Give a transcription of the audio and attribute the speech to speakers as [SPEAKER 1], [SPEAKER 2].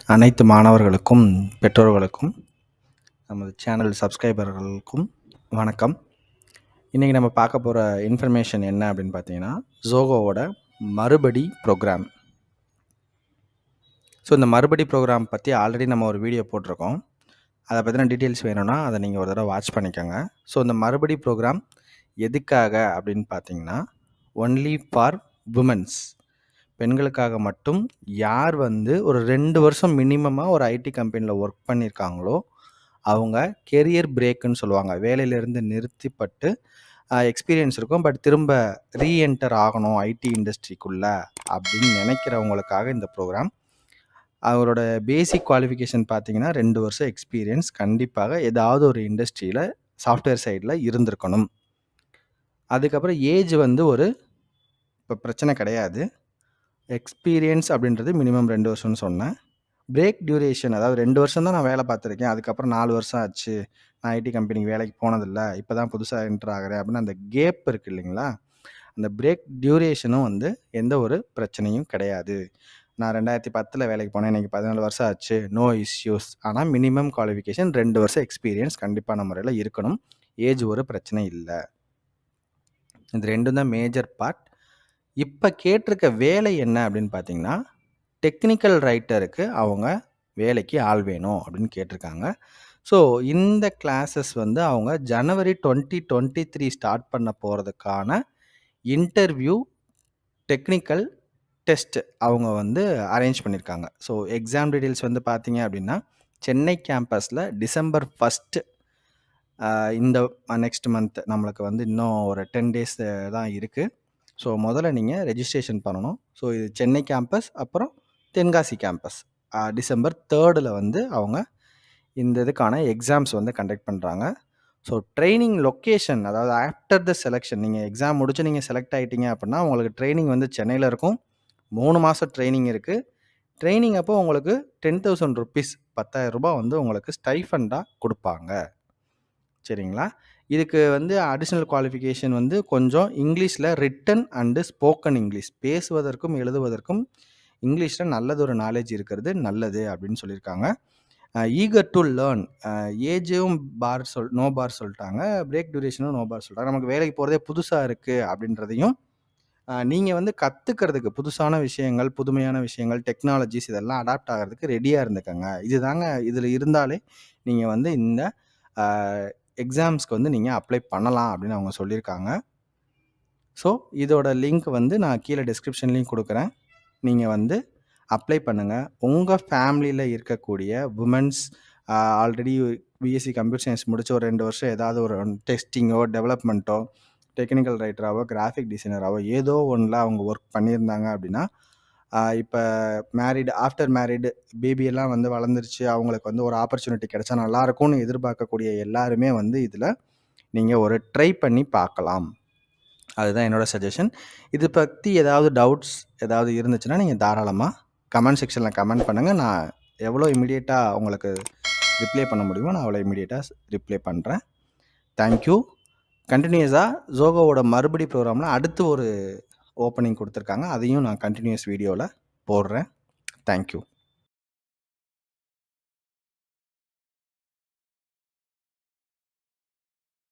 [SPEAKER 1] அனைத்து மாணவர்களுக்கும் பெற்றோர்களுக்கும் நமது சேனல் சப்ஸ்கிரைபர்களுக்கும் வணக்கம் இன்றைக்கி நம்ம பார்க்க போகிற இன்ஃபர்மேஷன் என்ன அப்படின்னு பார்த்தீங்கன்னா ஜோகோவோட மறுபடி ப்ரோக்ராம் ஸோ இந்த மறுபடி ப்ரோக்ராம் பற்றி ஆல்ரெடி நம்ம ஒரு வீடியோ போட்டிருக்கோம் அதை பற்றின டீட்டெயில்ஸ் வேணும்னா அதை நீங்கள் ஒரு தடவை வாட்ச் பண்ணிக்கோங்க ஸோ இந்த மறுபடி ப்ரோக்ராம் எதுக்காக அப்படின்னு பார்த்தீங்கன்னா ஒன்லி ஃபார் உமன்ஸ் பெண்களுக்காக மட்டும் யார் வந்து ஒரு ரெண்டு வருஷம் மினிமமாக ஒரு ஐடி கம்பெனியில் ஒர்க் பண்ணியிருக்காங்களோ அவங்க கெரியர் பிரேக்குன்னு சொல்லுவாங்க வேலையிலேருந்து நிறுத்திப்பட்டு எக்ஸ்பீரியன்ஸ் இருக்கும் பட் திரும்ப ரீஎன்டர் ஆகணும் ஐடி இண்டஸ்ட்ரிக்குள்ளே அப்படின்னு நினைக்கிறவங்களுக்காக இந்த ப்ரோக்ராம் அவரோட பேசிக் குவாலிஃபிகேஷன் பார்த்தீங்கன்னா ரெண்டு வருஷம் எக்ஸ்பீரியன்ஸ் கண்டிப்பாக ஏதாவது ஒரு இண்டஸ்ட்ரியில் சாஃப்ட்வேர் சைடில் இருந்திருக்கணும் அதுக்கப்புறம் ஏஜ் வந்து ஒரு இப்போ பிரச்சனை கிடையாது எக்ஸ்பீரியன்ஸ் அப்படின்றது மினிமம் ரெண்டு வருஷம்னு சொன்னேன் பிரேக் டியூரேஷன் அதாவது ரெண்டு வருஷம் தான் நான் வேலை பார்த்துருக்கேன் அதுக்கப்புறம் நாலு வருஷம் ஆச்சு நான் ஐடி கம்பெனிக்கு வேலைக்கு போனதில்லை இப்போ தான் புதுசாக என்ட்ரு ஆகிறேன் அப்படின்னு அந்த கேப் இருக்குது இல்லைங்களா அந்த பிரேக் டியூரேஷனும் வந்து எந்த ஒரு பிரச்சனையும் கிடையாது நான் ரெண்டாயிரத்தி பத்தில் வேலைக்கு போனேன் எனக்கு பதினாலு வருஷம் ஆச்சு நோ இஷ்யூஸ் ஆனால் மினிமம் குவாலிஃபிகேஷன் ரெண்டு வருஷம் எக்ஸ்பீரியன்ஸ் கண்டிப்பான முறையில் இருக்கணும் ஏஜ் ஒரு பிரச்சனை இல்லை இது ரெண்டும் தான் மேஜர் பார்ட் இப்போ கேட்டிருக்க வேலை என்ன அப்படின்னு பார்த்தீங்கன்னா டெக்னிக்கல் ரைட்டருக்கு அவங்க வேலைக்கு ஆள் வேணும் அப்படின்னு கேட்டிருக்காங்க ஸோ இந்த கிளாஸஸ் வந்து அவங்க January twenty twenty three start பண்ண போகிறதுக்கான இன்டர்வியூ டெக்னிக்கல் டெஸ்ட் அவங்க வந்து அரேஞ்ச் பண்ணியிருக்காங்க ஸோ எக்ஸாம் டீட்டெயில்ஸ் வந்து பார்த்தீங்க அப்படின்னா சென்னை கேம்பஸில் டிசம்பர் ஃபஸ்ட்டு இந்த நெக்ஸ்ட் மந்த் நம்மளுக்கு வந்து இன்னும் ஒரு டென் டேஸ் தான் இருக்குது ஸோ முதல்ல நீங்கள் ரெஜிஸ்ட்ரேஷன் பண்ணணும் ஸோ இது சென்னை கேம்பஸ் அப்புறம் தென்காசி கேம்பஸ் டிசம்பர் தேர்டில் வந்து அவங்க இந்த இதுக்கான எக்ஸாம்ஸ் வந்து கண்டக்ட் பண்ணுறாங்க ஸோ ட்ரைனிங் லொக்கேஷன் அதாவது ஆஃப்டர் த செலெக்ஷன் நீங்கள் எக்ஸாம் முடிச்சு நீங்கள் செலக்ட் ஆகிட்டீங்க அப்படின்னா உங்களுக்கு ட்ரைனிங் வந்து சென்னையில் இருக்கும் மூணு மாதம் ட்ரைனிங் இருக்குது ட்ரைனிங் அப்போ உங்களுக்கு டென் தௌசண்ட் ருபீஸ் பத்தாயிரம் ரூபாய் வந்து உங்களுக்கு ஸ்டைஃபண்டாக கொடுப்பாங்க சரிங்களா இதுக்கு வந்து அடிஷ்னல் குவாலிஃபிகேஷன் வந்து கொஞ்சம் இங்கிலீஷில் ரிட்டன் அண்டு ஸ்போக்கன் இங்கிலீஷ் பேசுவதற்கும் எழுதுவதற்கும் இங்கிலீஷில் நல்லது ஒரு நாலேஜ் இருக்கிறது நல்லது அப்படின்னு சொல்லியிருக்காங்க ஈகர் டு லேர்ன் ஏஜும் பார் சொல் நோ பார் சொல்லிட்டாங்க பிரேக் டியூரேஷனும் நோ பார் சொல்லிட்டாங்க நமக்கு வேலைக்கு போகிறதே புதுசாக இருக்குது அப்படின்றதையும் நீங்கள் வந்து கற்றுக்கிறதுக்கு புதுசான விஷயங்கள் புதுமையான விஷயங்கள் டெக்னாலஜிஸ் இதெல்லாம் அடாப்ட் ஆகிறதுக்கு ரெடியாக இருந்துக்கங்க இதுதாங்க இதில் இருந்தாலே நீங்கள் வந்து இந்த எக்ஸாம்ஸ்க்கு வந்து நீங்கள் அப்ளை பண்ணலாம் அப்படின்னு அவங்க சொல்லியிருக்காங்க ஸோ இதோட லிங்க் வந்து நான் கீழே டிஸ்கிரிப்ஷன்லேயும் கொடுக்குறேன் நீங்கள் வந்து அப்ளை பண்ணுங்கள் உங்கள் ஃபேமிலியில் இருக்கக்கூடிய women's already B Sc computer science முடிச்ச ஒரு ரெண்டு வருஷம் ஏதாவது ஒரு டெஸ்டிங்கோ டெவலப்மெண்ட்டோ டெக்னிக்கல் ரைட்டராகவோ கிராஃபிக் டிசைனராகவோ ஏதோ ஒன்றில் அவங்க ஒர்க் பண்ணியிருந்தாங்க அப்படின்னா இப்போ மேரிடு ஆஃப்டர் மேரிடு பேபியெல்லாம் வந்து வளர்ந்துருச்சு அவங்களுக்கு வந்து ஒரு ஆப்பர்ச்சுனிட்டி கிடைச்சா நல்லாயிருக்கும்னு எதிர்பார்க்கக்கூடிய எல்லாருமே வந்து இதில் நீங்கள் ஒரு ட்ரை பண்ணி பார்க்கலாம் அதுதான் என்னோடய சஜஷன் இது பற்றி ஏதாவது டவுட்ஸ் ஏதாவது இருந்துச்சுன்னா நீங்கள் தாராளமாக கமெண்ட் செக்ஷனில் கமெண்ட் பண்ணுங்கள் நான் எவ்வளோ இமீடியட்டாக உங்களுக்கு ரிப்ளை பண்ண முடியுமோ நான் அவ்வளோ இமீடியட்டாக ரிப்ளை பண்ணுறேன் தேங்க்யூ கண்டினியூஸாக ஜோகோவோட மறுபடி ப்ரோக்ராமில் அடுத்து ஒரு ஓப்பனிங் கொடுத்துருக்காங்க அதையும் நான் கண்டினியூஸ் வீடியோவில் போடுறேன் தேங்க்யூ